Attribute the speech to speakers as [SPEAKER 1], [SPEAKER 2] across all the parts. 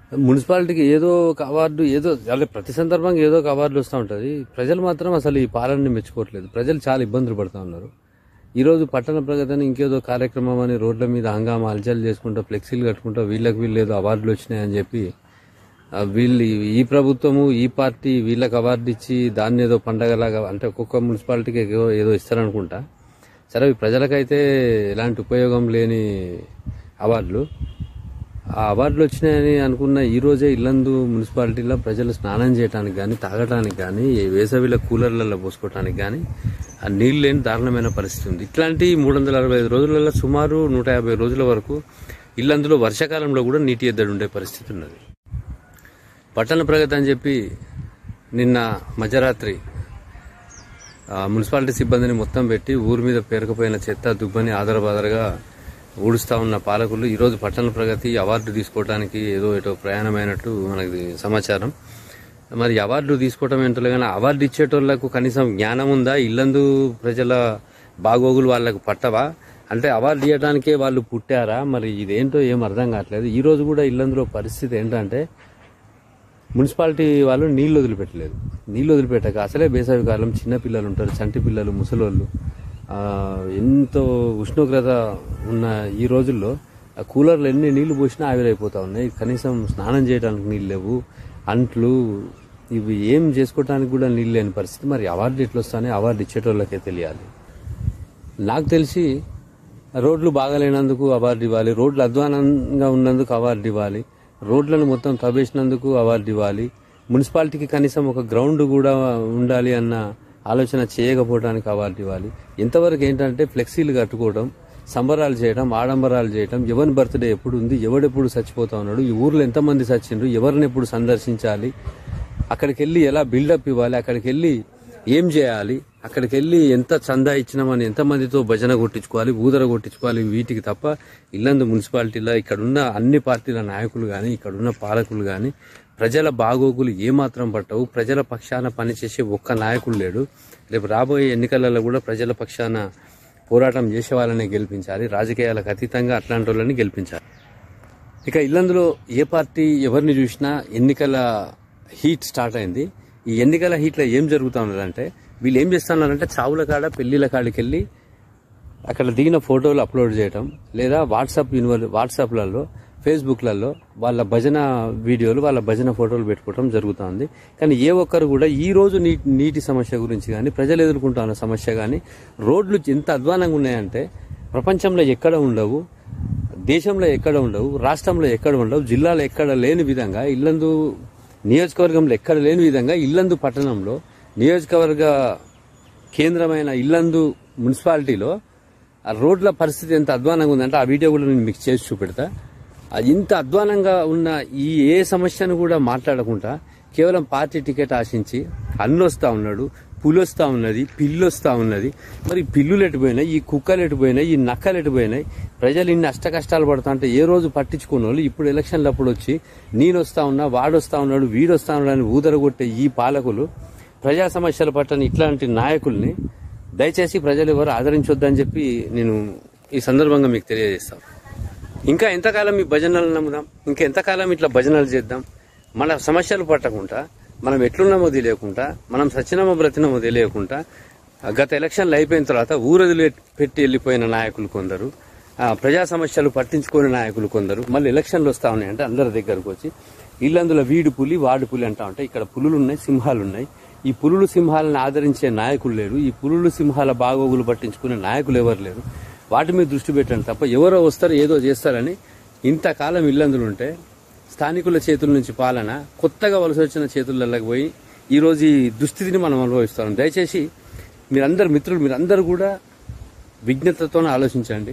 [SPEAKER 1] మున్సిపాలిటీకి ఏదో ఒక అవార్డు ఏదో అంటే ప్రతి సందర్భంగా ఏదో ఒక అవార్డు వస్తూ ఉంటుంది ప్రజలు మాత్రం అసలు ఈ పాలనని మెచ్చుకోవట్లేదు ప్రజలు చాలా ఇబ్బందులు పడుతూ ఉన్నారు ఈరోజు పట్టణ ప్రగతి అని ఇంకేదో కార్యక్రమం అని రోడ్ల మీద హంగామా అలచలు చేసుకుంటా ఫ్లెక్సీలు కట్టుకుంటా వీళ్ళకి వీళ్ళు ఏదో అవార్డులు వచ్చినాయని చెప్పి ఆ, వీళ్ళు ఈ ప్రభుత్వము ఈ పార్టీ వీళ్ళకి అవార్డు ఇచ్చి దాన్ని ఏదో పండగలాగా అంటే ఒక్కొక్క మున్సిపాలిటీకి ఏదో ఏదో ఇస్తారనుకుంటా సరే అవి ప్రజలకైతే ఎలాంటి ఉపయోగం లేని అవార్డులు ఆ అవార్డులు వచ్చినాయని అనుకున్న ఈ రోజే ఇల్లందు మున్సిపాలిటీలో ప్రజలు స్నానం చేయడానికి కానీ తాగడానికి కానీ వేసవిలో కూలర్లలో పోసుకోవడానికి కానీ ఆ నీళ్ళు లేని దారుణమైన పరిస్థితి ఉంది ఇట్లాంటి మూడు వందల అరవై ఐదు రోజులలో సుమారు నూట యాభై రోజుల వరకు ఇల్లందులో వర్షాకాలంలో కూడా నీటి ఎద్దడి ఉండే పరిస్థితి ఉన్నది పట్టణ ప్రగతి అని చెప్పి నిన్న మధ్యరాత్రి ఆ మున్సిపాలిటీ సిబ్బందిని మొత్తం పెట్టి ఊరి మీద పేరుకుపోయిన చెత్త దుబ్బని ఆదరబాదరగా ఊడుస్తా ఉన్న పాలకులు ఈరోజు పట్టణ ప్రగతి అవార్డు తీసుకోవడానికి ఏదో ఏటో ప్రయాణమైనట్టు మనకి సమాచారం మరి అవార్డు తీసుకోవటం ఏంటో కానీ అవార్డు ఇచ్చేటోళ్లకు కనీసం జ్ఞానం ఉందా ఇల్లందు ప్రజల బాగోగులు వాళ్ళకు పట్టవా అంటే అవార్డు ఇవ్వడానికే వాళ్ళు పుట్టారా మరి ఇదేంటో ఏం అర్థం కావట్లేదు ఈ రోజు కూడా ఇల్లందులో పరిస్థితి ఏంటంటే మున్సిపాలిటీ వాళ్ళు నీళ్లు వదిలిపెట్టలేదు నీళ్లు వదిలిపెట్టక అసలే వేసవి కాలం చిన్న పిల్లలు ఉంటారు చంటి పిల్లలు ముసలోళ్ళు ఆ, ఎంతో ఉష్ణోగ్రత ఉన్న ఈ రోజుల్లో ఆ కూలర్లు ఎన్ని నీళ్లు పోసినా ఆవిరైపోతా ఉన్నాయి కనీసం స్నానం చేయడానికి నీళ్ళు లేవు అంట్లు ఇవి ఏం చేసుకోవడానికి కూడా నీళ్ళు లేని పరిస్థితి మరి అవార్డు ఎట్లా వస్తానే అవార్డు ఇచ్చేటోళ్ళకే తెలియాలి నాకు తెలిసి రోడ్లు బాగాలేనందుకు అవార్డు ఇవ్వాలి రోడ్లు అధ్వానంగా ఉన్నందుకు అవార్డు ఇవ్వాలి రోడ్లను మొత్తం తవ్వేసినందుకు అవార్డు ఇవ్వాలి మున్సిపాలిటీకి కనీసం ఒక గ్రౌండ్ కూడా ఉండాలి అన్న ఆలోచన చేయకపోవడానికి అవార్డు ఇవ్వాలి ఎంతవరకు ఏంటంటే ఫ్లెక్సీలు కట్టుకోవడం సంబరాలు చేయడం ఆడంబరాలు చేయడం ఎవరి బర్త్డే ఎప్పుడు ఉంది ఎవడెప్పుడు చచ్చిపోతా ఉన్నాడు ఈ ఊర్లో ఎంతమంది చచ్చిండ్రు ఎవరిని ఎప్పుడు సందర్శించాలి అక్కడికి వెళ్ళి ఎలా బిల్డప్ ఇవ్వాలి అక్కడికి వెళ్ళి ఏం చేయాలి అక్కడికి వెళ్ళి ఎంత చందా ఇచ్చినామని ఎంతమందితో భజన కొట్టించుకోవాలి ఊదర కొట్టించుకోవాలి వీటికి తప్ప ఇల్లందు మున్సిపాలిటీలో ఇక్కడున్న అన్ని పార్టీల నాయకులు కానీ ఇక్కడున్న పాలకులు కానీ ప్రజల బాగోగులు ఏమాత్రం పట్టవు ప్రజల పక్షాన పనిచేసే ఒక్క నాయకుడు లేడు రేపు రాబోయే ఎన్నికలలో కూడా ప్రజల పక్షాన పోరాటం చేసే వాళ్ళని గెలిపించాలి రాజకీయాలకు అతీతంగా అట్లాంటి వాళ్ళని గెలిపించాలి ఇక ఇల్లందులో ఏ పార్టీ ఎవరిని చూసినా ఎన్నికల హీట్ స్టార్ట్ అయింది ఈ ఎన్నికల హీట్లో ఏం జరుగుతా ఉన్నదంటే వీళ్ళు ఏం చేస్తున్నారంటే చావుల కాడ పెళ్లిళ్ళ కాడికి వెళ్ళి అక్కడ దిగిన ఫోటోలు అప్లోడ్ చేయటం లేదా వాట్సాప్ యూనివర్ వాట్సాప్లలో ఫేస్బుక్లలో వాళ్ళ భజన వీడియోలు వాళ్ళ భజన ఫోటోలు పెట్టుకోవడం జరుగుతుంది కానీ ఏ ఒక్కరు కూడా ఈ రోజు నీటి నీటి సమస్య గురించి కానీ ప్రజలు ఎదుర్కొంటున్న సమస్య కానీ రోడ్లు ఎంత అధ్వానంగా ఉన్నాయంటే ప్రపంచంలో ఎక్కడ ఉండవు దేశంలో ఎక్కడ ఉండవు రాష్ట్రంలో ఎక్కడ ఉండవు జిల్లాలో ఎక్కడ లేని విధంగా ఇల్లందు నియోజకవర్గంలో ఎక్కడ లేని విధంగా ఇల్లందు పట్టణంలో నియోజకవర్గ కేంద్రమైన ఇల్లందు మున్సిపాలిటీలో ఆ రోడ్ల పరిస్థితి ఎంత అధ్వానంగా ఉందంటే ఆ వీడియో కూడా నేను మీకు చేసి చూపెడతా ఆ ఇంత అధ్వానంగా ఉన్న ఈ ఏ సమస్యను కూడా మాట్లాడకుండా కేవలం పార్టీ టికెట్ ఆశించి అన్నొస్తా ఉన్నాడు పులొస్తా ఉన్నది పిల్లొస్తా ఉన్నది మరి పిల్లులు ఎటుపోయినాయి ఈ కుక్కలు ఎటుపోయినాయి ఈ నక్కలు ఎటుపోయినాయి ప్రజలు ఇన్ని అష్ట కష్టాలు పడతా అంటే ఏ రోజు పట్టించుకున్న వాళ్ళు ఇప్పుడు ఎలక్షన్లు అప్పుడు వచ్చి నేను వస్తా ఉన్నా వాడొస్తా ఉన్నాడు వీడొస్తా ఉన్నాడు అని ఊదరగొట్టే ఈ పాలకులు ప్రజా సమస్యల పట్ల ఇట్లాంటి నాయకుల్ని దయచేసి ప్రజలు ఎవరు ఆదరించొద్దని చెప్పి నేను ఈ సందర్భంగా మీకు తెలియజేస్తాను ఇంకా ఎంతకాలం ఈ భజనలు నమ్ముదాం ఇంకా ఎంతకాలం ఇట్లా భజనలు చేద్దాం మన సమస్యలు పట్టకుండా మనం ఎట్లున్నామో తెలియకుండా మనం సచ్చినామో బ్రతినామో తెలియకుండా ఆ గత ఎలక్షన్లు అయిపోయిన తర్వాత ఊరదిలి పెట్టి వెళ్ళిపోయిన నాయకులు కొందరు ఆ ప్రజా సమస్యలు పట్టించుకోని నాయకులు కొందరు మళ్ళీ ఎలక్షన్లు వస్తా ఉన్నాయంటే అందరి దగ్గరకు వచ్చి ఇల్లందులో వీడు పులి వాడు పులి అంటా ఉంటాయి ఇక్కడ పులులు ఉన్నాయి సింహాలు ఉన్నాయి ఈ పులులు సింహాలను ఆదరించే నాయకులు లేరు ఈ పులులు సింహాల బాగోగులు పట్టించుకునే నాయకులు ఎవరు లేరు వాటి మీద దృష్టి పెట్టండి తప్ప ఎవరో వస్తారు ఏదో చేస్తారని ఇంతకాలం ఇల్లందులు ఉంటే స్థానికుల చేతుల నుంచి పాలన కొత్తగా వలస వచ్చిన చేతులలోకి పోయి ఈరోజు ఈ దుస్థితిని మనం అనుభవిస్తాం దయచేసి మీరందరు మిత్రులు మీరందరూ కూడా విజ్ఞతతో ఆలోచించండి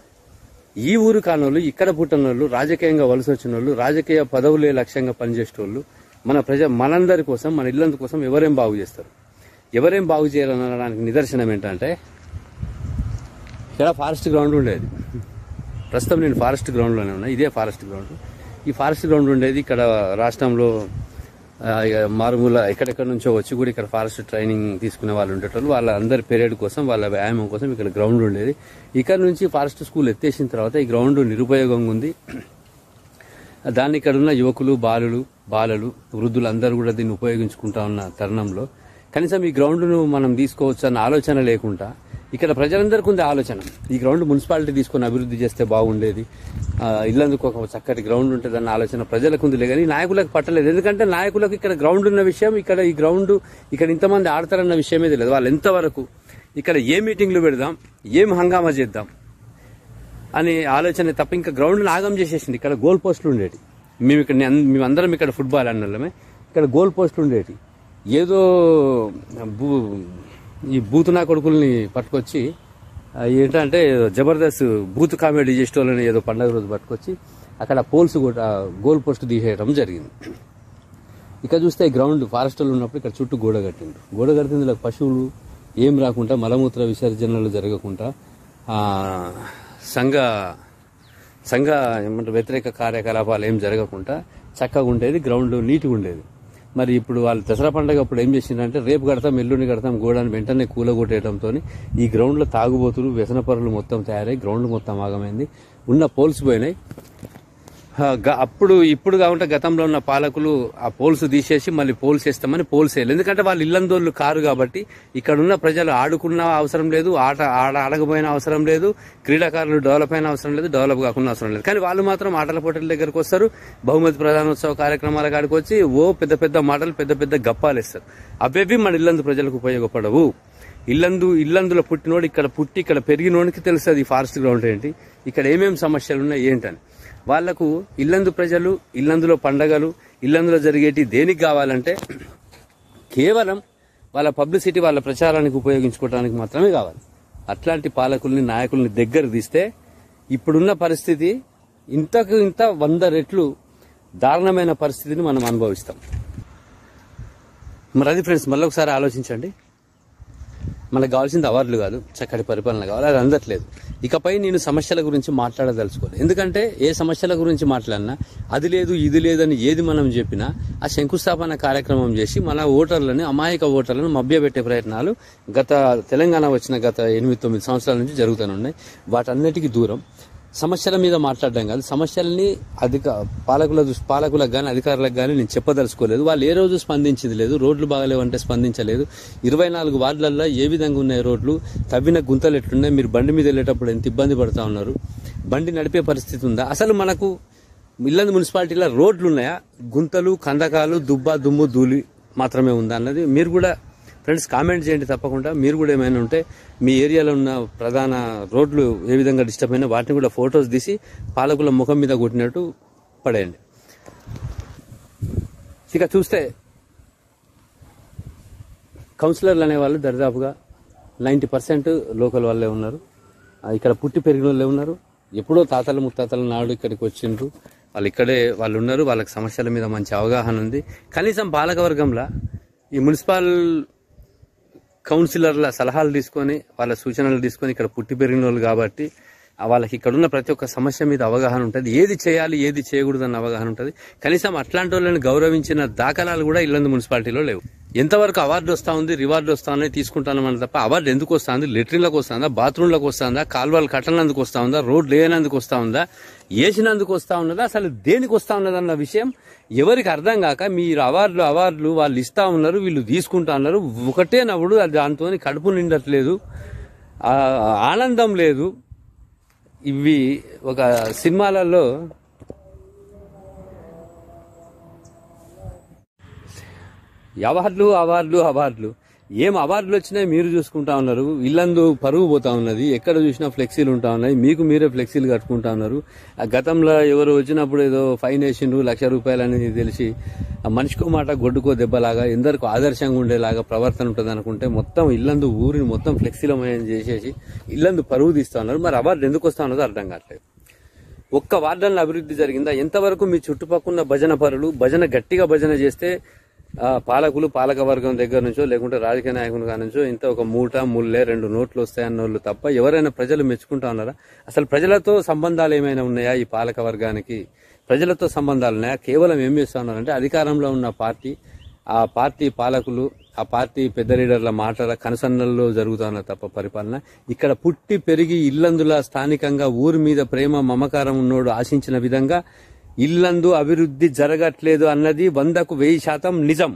[SPEAKER 1] ఈ ఊరు కానోళ్ళు ఇక్కడ పుట్టిన వాళ్ళు రాజకీయంగా వలస వచ్చిన వాళ్ళు రాజకీయ పదవులే లక్ష్యంగా పనిచేసే వాళ్ళు మన ప్రజ మనందరి కోసం మన ఇల్లందు కోసం ఎవరేం బాగు చేస్తారు ఎవరేం బాగు చేయాలనడానికి నిదర్శనం ఏంటంటే ఇక్కడ ఫారెస్ట్ గ్రౌండ్ ఉండేది ప్రస్తుతం నేను ఫారెస్ట్ గ్రౌండ్లోనే ఉన్నా ఇదే ఫారెస్ట్ గ్రౌండ్ ఈ ఫారెస్ట్ గ్రౌండ్ ఉండేది ఇక్కడ రాష్ట్రంలో ఆ, ఇక మారుమూల ఎక్కడెక్కడ నుంచో వచ్చి కూడా ఇక్కడ ఫారెస్ట్ ట్రైనింగ్ తీసుకునే వాళ్ళు ఉండేటోళ్ళు వాళ్ళ అందరి పీరియడ్ కోసం వాళ్ళ వ్యాయామం కోసం ఇక్కడ గ్రౌండ్ ఉండేది ఇక్కడ నుంచి ఫారెస్ట్ స్కూల్ ఎత్తేసిన తర్వాత ఈ గ్రౌండ్ నిరుపయోగంగా ఉంది దాన్ని ఇక్కడ ఉన్న యువకులు బాలులు బాలలు వృద్ధులు అందరూ కూడా దీన్ని ఉపయోగించుకుంటా ఉన్న తరుణంలో కనీసం ఈ గ్రౌండ్ను మనం తీసుకోవచ్చు అన్న ఆలోచన లేకుండా ఇక్కడ ప్రజలందరికీ ఉంది ఆలోచన ఈ గ్రౌండ్ మున్సిపాలిటీ తీసుకొని అభివృద్ధి చేస్తే బాగుండేది ఆ, ఇల్లందుకు ఒక చక్కటి గ్రౌండ్ ఉంటుంది అన్న ఆలోచన ప్రజలకు ఉందిలే కానీ నాయకులకు పట్టలేదు ఎందుకంటే నాయకులకు ఇక్కడ గ్రౌండ్ ఉన్న విషయం ఇక్కడ ఈ గ్రౌండ్ ఇక్కడ ఇంతమంది ఆడతారన్న విషయమే తెలియదు వాళ్ళు ఎంతవరకు ఇక్కడ ఏ మీటింగ్లు పెడదాం ఏం హంగామా చేద్దాం అనే ఆలోచన తప్ప ఇంకా గ్రౌండ్ ఆగం చేసేసింది ఇక్కడ గోల్ పోస్టులు ఉండేటి మేము ఇక్కడ నేను- మేమందరం ఇక్కడ ఫుట్బాల్ అన్నమే ఇక్కడ గోల్ పోస్టులు ఉండేటి ఏదో బూ ఈ బూతునా కొడుకుల్ని పట్టుకొచ్చి ఆ, ఏంటంటే ఏదో జబర్దస్త్ బూత్ కామెడీ చేసేటోళ్ళని ఏదో పండగ రోజు పట్టుకొచ్చి అక్కడ పోల్స్ కూడా గోల్ పోస్ట్ తీసేయడం జరిగింది ఇక్కడ చూస్తే ఈ గ్రౌండ్ ఫారెస్ట్లో ఉన్నప్పుడు ఇక్కడ చుట్టూ గోడ కట్టిండ్రు గోడ కట్టింది ఇలా పశువులు ఏం రాకుండా మలమూత్ర విసర్జనలు జరగకుండా ఆ, సంఘ సంఘ ఏమంటారు వ్యతిరేక కార్యకలాపాలు ఏం జరగకుండా చక్కగా ఉండేది గ్రౌండ్ నీట్గా ఉండేది మరి ఇప్పుడు వాళ్ళు దసరా పండుగ అప్పుడు ఏం చేసిందంటే రేపు కడతాం ఎల్లుండి కడతాం గోడని వెంటనే కూలగొట్టేయడంతో ఈ గ్రౌండ్లో తాగుబోతులు వ్యసనపరులు మొత్తం తయారై గ్రౌండ్ మొత్తం ఆగమైంది ఉన్న పోల్స్ పోయినాయి ఆ, గ- అప్పుడు ఇప్పుడు కాకుండా గతంలో ఉన్న పాలకులు ఆ పోల్స్ తీసేసి మళ్ళీ పోల్స్ వేస్తామని పోల్స్ వేయాలి ఎందుకంటే వాళ్ళు ఇల్లందోళ్ళు కారు కాబట్టి ఇక్కడ ఉన్న ప్రజలు ఆడుకున్న అవసరం లేదు ఆట ఆడ ఆడకపోయిన అవసరం లేదు క్రీడాకారులు డెవలప్ అయిన అవసరం లేదు డెవలప్ కాకుండా అవసరం లేదు కానీ వాళ్ళు మాత్రం ఆటల పోటీల దగ్గరకు వస్తారు బహుమతి ప్రధానోత్సవ కార్యక్రమాల కాడికి వచ్చి ఓ పెద్ద పెద్ద మాటలు పెద్ద పెద్ద గప్పాలు ఇస్తారు అవేవి మన ఇల్లందు ప్రజలకు ఉపయోగపడవు ఇల్లందు ఇల్లందులో పుట్టినోడు ఇక్కడ పుట్టి ఇక్కడ పెరిగినోడికి తెలుస్తుంది ఈ ఫారెస్ట్ గ్రౌండ్ ఏంటి ఇక్కడ ఏమేమి సమస్యలు ఉన్నాయి ఏంటని వాళ్లకు ఇల్లందు ప్రజలు ఇల్లందులో పండగలు ఇల్లందులో జరిగేటి దేనికి కావాలంటే కేవలం వాళ్ళ పబ్లిసిటీ వాళ్ళ ప్రచారానికి ఉపయోగించుకోవడానికి మాత్రమే కావాలి అట్లాంటి పాలకుల్ని నాయకుల్ని దగ్గర తీస్తే ఇప్పుడున్న పరిస్థితి ఇంతకు ఇంత వంద రెట్లు దారుణమైన పరిస్థితిని మనం అనుభవిస్తాం మరి అది ఫ్రెండ్స్ మళ్ళీ ఒకసారి ఆలోచించండి మనకు కావాల్సింది అవార్డులు కాదు చక్కటి పరిపాలన కావాలి అది అందట్లేదు ఇకపై నేను సమస్యల గురించి మాట్లాడదలుచుకోలేదు ఎందుకంటే ఏ సమస్యల గురించి మాట్లాడినా అది లేదు ఇది లేదని ఏది మనం చెప్పినా ఆ శంకుస్థాపన కార్యక్రమం చేసి మన ఓటర్లని అమాయక ఓటర్లను మభ్యపెట్టే ప్రయత్నాలు గత తెలంగాణ వచ్చిన గత ఎనిమిది తొమ్మిది సంవత్సరాల నుంచి జరుగుతూనే ఉన్నాయి వాటన్నిటికీ దూరం సమస్యల మీద మాట్లాడడం కాదు సమస్యల్ని అధిక పాలకుల దృష్టి పాలకులకు కానీ అధికారులకు కానీ నేను చెప్పదలుచుకోలేదు వాళ్ళు ఏ రోజు స్పందించింది లేదు రోడ్లు బాగలేవంటే స్పందించలేదు ఇరవై నాలుగు వార్డులలో ఏ విధంగా ఉన్నాయి రోడ్లు తవ్విన గుంతలు ఎట్లున్నాయి మీరు బండి మీద వెళ్ళేటప్పుడు ఎంత ఇబ్బంది పడుతూ ఉన్నారు బండి నడిపే పరిస్థితి ఉందా అసలు మనకు ఇల్లందు మున్సిపాలిటీలో రోడ్లు ఉన్నాయా గుంతలు కందకాలు దుబ్బ దుమ్ము ధూళి మాత్రమే ఉందా అన్నది మీరు కూడా ఫ్రెండ్స్ కామెంట్ చేయండి తప్పకుండా మీరు కూడా ఏమైనా ఉంటే మీ ఏరియాలో ఉన్న ప్రధాన రోడ్లు ఏ విధంగా డిస్టర్బ్ అయినా వాటిని కూడా ఫొటోస్ తీసి పాలకుల ముఖం మీద కొట్టినట్టు పడేయండి ఇక చూస్తే కౌన్సిలర్లు అనేవాళ్ళు దరిదాపుగా నైంటీ పర్సెంట్ లోకల్ వాళ్ళే ఉన్నారు ఆ, ఇక్కడ పుట్టి పెరిగిన వాళ్ళే ఉన్నారు ఎప్పుడో తాతల ముత్తాతల నాడు ఇక్కడికి వచ్చిండ్రు వాళ్ళు ఇక్కడే వాళ్ళు ఉన్నారు వాళ్ళకి సమస్యల మీద మంచి అవగాహన ఉంది కనీసం పాలకవర్గంలో ఈ మున్సిపల్ కౌన్సిలర్ల సలహాలు తీసుకొని వాళ్ళ సూచనలు తీసుకొని ఇక్కడ పుట్టి పెరిగిన వాళ్ళు కాబట్టి ఆ వాళ్ళకి ఇక్కడ ఉన్న ప్రతి ఒక్క సమస్య మీద అవగాహన ఉంటుంది ఏది చేయాలి ఏది చేయకూడదు అన్న అవగాహన ఉంటుంది కనీసం అట్లాంటి వాళ్ళని గౌరవించిన దాఖలాలు కూడా ఇల్లందు మున్సిపాలిటీలో లేవు ఎంతవరకు అవార్డు వస్తా ఉంది రివార్డు వస్తా ఉన్నాయి తీసుకుంటానని తప్ప అవార్డు ఎందుకు వస్తుంది లెట్రిన్లకు వస్తుందా బాత్రూంలకు వస్తుందా కాలువలు కట్టనందుకు వస్తా ఉందా రోడ్లు వేయనందుకు వస్తా ఉందా వేసినందుకు వస్తా ఉన్నదా అసలు దేనికి వస్తా ఉన్నదన్న విషయం ఎవరికి అర్థం కాక మీరు అవార్డులు అవార్డులు వాళ్ళు ఇస్తా ఉన్నారు వీళ్ళు తీసుకుంటా ఉన్నారు ఒకటే నవ్వుడు అది దాంతో కడుపు నిండట్లేదు ఆ, ఆనందం లేదు ఇవి ఒక సినిమాలలో అవార్డులు అవార్డులు అవార్డులు ఏం అవార్డులు వచ్చినాయి మీరు చూసుకుంటా ఉన్నారు ఇల్లందు పరుగు పోతా ఉన్నది ఎక్కడ చూసినా ఫ్లెక్సీలు ఉంటా ఉన్నాయి మీకు మీరే ఫ్లెక్సీలు కట్టుకుంటా ఉన్నారు ఆ గతంలో ఎవరు వచ్చినప్పుడు ఏదో ఫైన్ వేసిండ్రు లక్ష రూపాయలు అనేది తెలిసి ఆ మనిషికో మాట గొడ్డుకో దెబ్బలాగా ఎందరికో ఆదర్శంగా ఉండేలాగా ప్రవర్తన ఉంటుంది అనుకుంటే మొత్తం ఇల్లందు ఊరిని మొత్తం ఫ్లెక్సీలమయం చేసేసి ఇల్లందు పరుగు తీస్తా ఉన్నారు మరి అవార్డు ఎందుకు వస్తా ఉన్నదో అర్థం కావట్లేదు ఒక్క వార్డుల్లో అభివృద్ధి జరిగిందా ఎంతవరకు మీ చుట్టుపక్కల భజన పరులు భజన గట్టిగా భజన చేస్తే ఆ, పాలకులు పాలక వర్గం దగ్గర నుంచో లేకుంటే రాజకీయ నాయకుల కాడ నుంచో ఇంత ఒక మూట ముల్లే రెండు నోట్లు వస్తాయన్న వాళ్ళు తప్ప ఎవరైనా ప్రజలు మెచ్చుకుంటా ఉన్నారా అసలు ప్రజలతో సంబంధాలు ఏమైనా ఉన్నాయా ఈ పాలక వర్గానికి ప్రజలతో సంబంధాలు ఉన్నాయా కేవలం ఏం చేస్తా ఉన్నారంటే అధికారంలో ఉన్న పార్టీ ఆ పార్టీ పాలకులు ఆ పార్టీ పెద్ద లీడర్ల మాటల కనసన్నల్లో జరుగుతున్న తప్ప పరిపాలన ఇక్కడ పుట్టి పెరిగి ఇల్లందుల స్థానికంగా ఊరి మీద ప్రేమ మమకారం ఉన్నోడు ఆశించిన విధంగా ఇల్లందు అభివృద్ధి జరగట్లేదు అన్నది వందకు వెయ్యి శాతం నిజం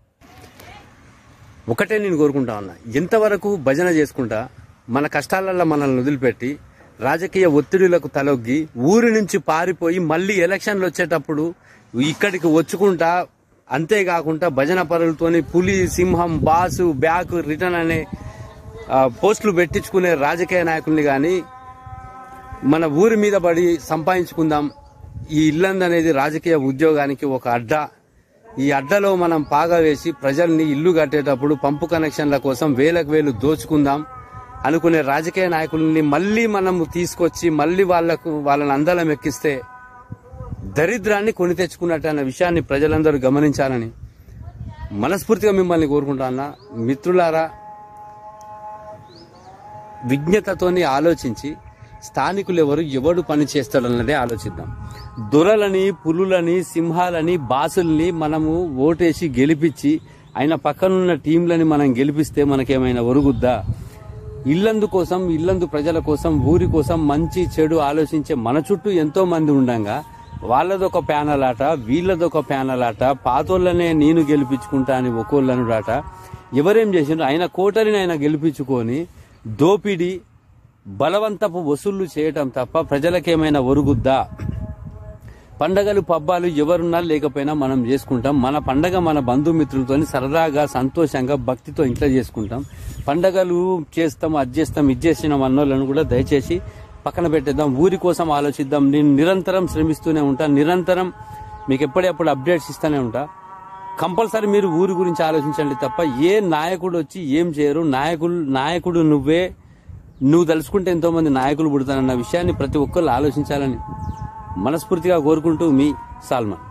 [SPEAKER 1] ఒకటే నేను కోరుకుంటా ఉన్నా ఎంతవరకు భజన చేసుకుంటా మన కష్టాలలో మనల్ని వదిలిపెట్టి రాజకీయ ఒత్తిడులకు తలొగ్గి ఊరి నుంచి పారిపోయి మళ్ళీ ఎలక్షన్లు వచ్చేటప్పుడు ఇక్కడికి వచ్చుకుంటా అంతేకాకుండా భజన పరులతోని పులి సింహం బాసు బ్యాక్ రిటర్న్ అనే ఆ, పోస్టులు పెట్టించుకునే రాజకీయ నాయకుల్ని కానీ మన ఊరి మీద పడి సంపాదించుకుందాం ఈ ఇల్లందు అనేది రాజకీయ ఉద్యోగానికి ఒక అడ్డ ఈ అడ్డలో మనం పాగా వేసి ప్రజల్ని ఇల్లు కట్టేటప్పుడు పంపు కనెక్షన్ల కోసం వేలకు వేలు దోచుకుందాం అనుకునే రాజకీయ నాయకుల్ని మళ్ళీ మనం తీసుకొచ్చి మళ్ళీ వాళ్లకు వాళ్ళని అందలం ఎక్కిస్తే దరిద్రాన్ని కొని తెచ్చుకున్నట్టు అన్న విషయాన్ని ప్రజలందరూ గమనించాలని మనస్ఫూర్తిగా మిమ్మల్ని కోరుకుంటా అన్న మిత్రులారా విజ్ఞతతోని ఆలోచించి స్థానికులు ఎవరు ఎవడు పని చేస్తాడన్నదే ఆలోచిద్దాం దొరలని పులులని సింహాలని బాసుల్ని మనము ఓటేసి గెలిపించి ఆయన పక్కనున్న టీంలని మనం గెలిపిస్తే మనకేమైనా ఒరుగుద్దా ఇల్లందు కోసం ఇల్లందు ప్రజల కోసం ఊరి కోసం మంచి చెడు ఆలోచించే మన చుట్టూ ఎంతో మంది ఉండంగా వాళ్ళదొక ప్యానల్ ఆట వీళ్ళదొక ప్యానల్ ఆట పాతోళ్ళనే నేను గెలిపించుకుంటా అని ఒక్కోళ్ళనుడాట ఎవరేం చేసిండ్రు ఆయన కోటరిని ఆయన గెలిపించుకొని దోపిడీ బలవంతపు వసూళ్లు చేయటం తప్ప ప్రజలకేమైనా ఒరుగుద్దా పండగలు పబ్బాలు ఎవరున్నా లేకపోయినా మనం చేసుకుంటాం మన పండగ మన బంధుమిత్రులతో సరదాగా సంతోషంగా భక్తితో ఇంట్లో చేసుకుంటాం పండగలు చేస్తాం అది చేస్తాం ఇది చేసిన అన్నోళ్ళను కూడా దయచేసి పక్కన పెట్టేద్దాం ఊరి కోసం ఆలోచిద్దాం నేను నిరంతరం శ్రమిస్తూనే ఉంటా నిరంతరం మీకు ఎప్పుడప్పుడు అప్డేట్స్ ఇస్తూనే ఉంటా కంపల్సరీ మీరు ఊరి గురించి ఆలోచించండి తప్ప ఏ నాయకుడు వచ్చి ఏం చేయరు నాయకులు నాయకుడు నువ్వే నువ్వు తలుచుకుంటే ఎంతో మంది నాయకులు పుడతానన్న విషయాన్ని ప్రతి ఒక్కళ్ళు ఆలోచించాలని మనస్ఫూర్తిగా కోరుకుంటూ మీ సాల్మన్